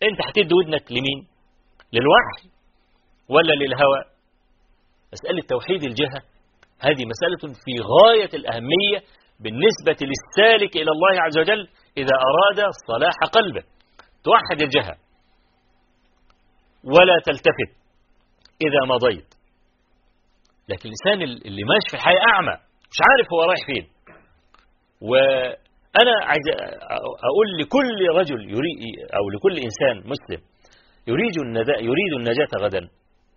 انت هتدي ودنك لمين للوحي ولا للهوى مسألة توحيد الجهة هذه مسألة في غاية الأهمية بالنسبة للسالك إلى الله عز وجل إذا أراد صلاح قلبه توحد الجهة ولا تلتفت إذا مضيت لكن الإنسان اللي ماشي في الحياة أعمى مش عارف هو رايح فين وأنا عايز أقول لكل رجل يريد أو لكل إنسان مسلم يريد النجاة, يريد النجاة غدا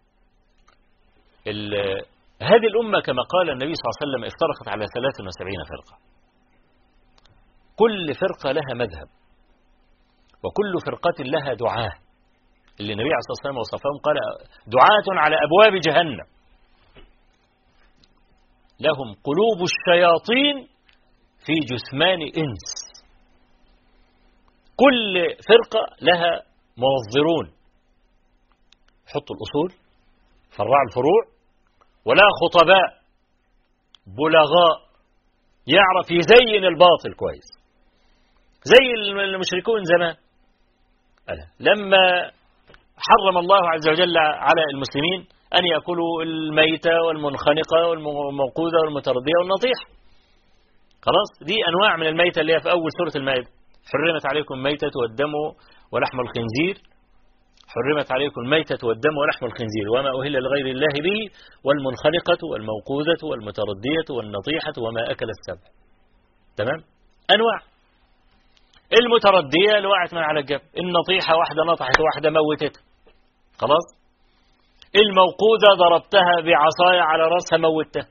هذه الأمة كما قال النبي صلى الله عليه وسلم افترقت على 73 فرقة كل فرقة لها مذهب وكل فرقة لها دعاه اللي النبي عليه الصلاة والسلام وصفهم قال دعاة على أبواب جهنم لهم قلوب الشياطين في جثمان إنس كل فرقة لها موظرون حطوا الأصول فرعوا الفروع ولا خطباء بلغاء يعرف يزين الباطل كويس زي المشركون زمان لما حرم الله عز وجل على المسلمين أن يأكلوا الميتة والمنخنقة والموقوذة والمتردية والنطيح خلاص دي أنواع من الميتة اللي هي في أول سورة المائدة حرمت عليكم الميتة والدم ولحم الخنزير حرمت عليكم الميتة والدم ولحم الخنزير وما أهل لغير الله به والمنخنقة والموقوذة والمتردية والنطيحة وما أكل السبع تمام أنواع المتردية اللي وقعت من على الجبل النطيحة واحدة نطحت واحدة موتت خلاص الموقوذة ضربتها بعصاية على رأسها موتها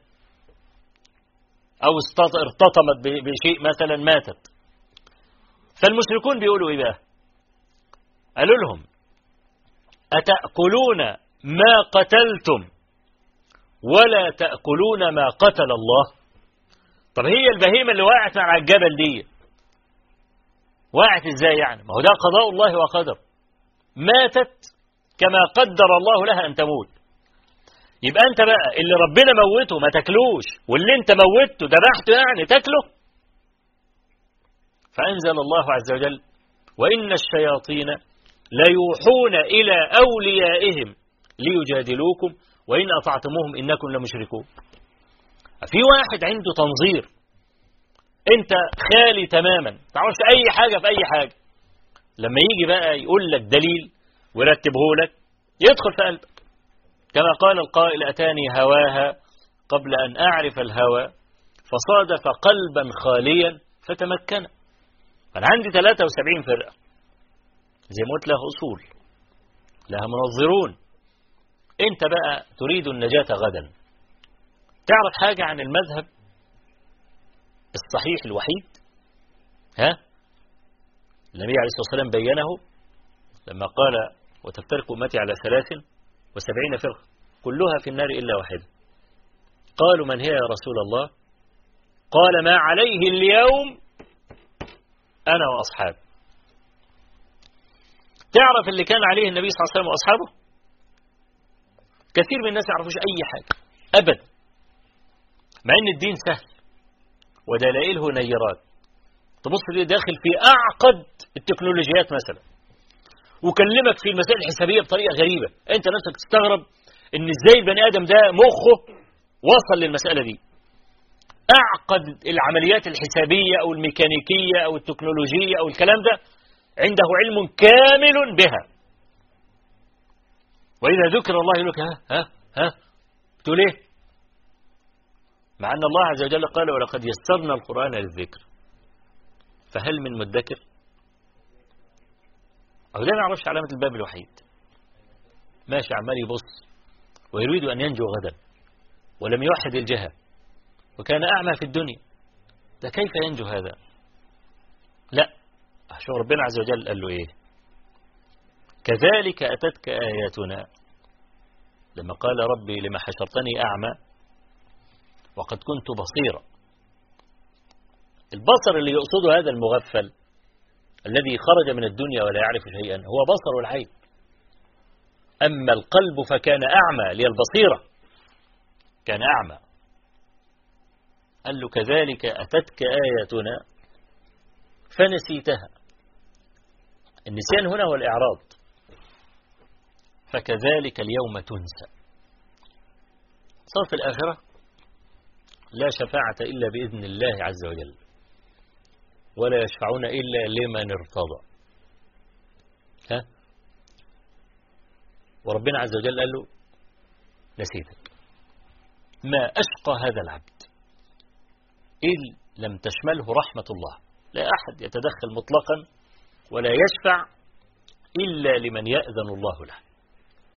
أو ارتطمت بشيء مثلا ماتت فالمشركون بيقولوا إيه بقى قالوا لهم أتأكلون ما قتلتم ولا تأكلون ما قتل الله طب هي البهيمة اللي وقعت على الجبل دي وقعت ازاي يعني ما هو ده قضاء الله وقدر ماتت كما قدر الله لها أن تموت يبقى أنت بقى اللي ربنا موته ما تاكلوش واللي أنت موته ذبحته يعني تاكله فأنزل الله عز وجل وإن الشياطين ليوحون إلى أوليائهم ليجادلوكم وإن أطعتموهم إنكم لمشركون في واحد عنده تنظير أنت خالي تماما تعرفش أي حاجة في أي حاجة لما يجي بقى يقول لك دليل ويرتبه لك يدخل في قلبك كما قال القائل أتاني هواها قبل أن أعرف الهوى فصادف قلبا خاليا فتمكن أنا عندي 73 فرقة زي ما قلت لها أصول لها منظرون أنت بقى تريد النجاة غدا تعرف حاجة عن المذهب الصحيح الوحيد ها النبي عليه الصلاة والسلام بينه لما قال وتفترق أمتي على ثلاث وسبعين فرقة كلها في النار إلا واحدة قالوا من هي يا رسول الله قال ما عليه اليوم أنا وأصحابي تعرف اللي كان عليه النبي صلى الله عليه وسلم وأصحابه كثير من الناس يعرفوش أي حاجة أبدا مع أن الدين سهل ودلائله نيرات تبص ليه داخل في أعقد التكنولوجيات مثلا وكلمك في المسائل الحسابية بطريقة غريبة أنت نفسك تستغرب أن إزاي البني آدم ده مخه وصل للمسألة دي أعقد العمليات الحسابية أو الميكانيكية أو التكنولوجية أو الكلام ده عنده علم كامل بها وإذا ذكر الله يقول لك ها ها ها تقول ايه مع أن الله عز وجل قال ولقد يسرنا القرآن للذكر فهل من مدكر أو ده ما يعرفش علامة الباب الوحيد ماشي عمال يبص ويريد أن ينجو غدا ولم يوحد الجهة وكان أعمى في الدنيا ده كيف ينجو هذا لا شوف ربنا عز وجل قال له إيه كذلك أتتك آياتنا لما قال ربي لما حشرتني أعمى وقد كنت بصيرا البصر اللي يقصده هذا المغفل الذي خرج من الدنيا ولا يعرف شيئا هو بصر العين أما القلب فكان أعمى للبصيرة كان أعمى قال له كذلك أتتك آياتنا فنسيتها النسيان هنا هو الإعراض فكذلك اليوم تنسى صار في الآخرة لا شفاعة إلا بإذن الله عز وجل ولا يشفعون إلا لمن ارتضى ها وربنا عز وجل قال له نسيتك ما أشقى هذا العبد إن لم تشمله رحمة الله لا أحد يتدخل مطلقا ولا يشفع إلا لمن يأذن الله له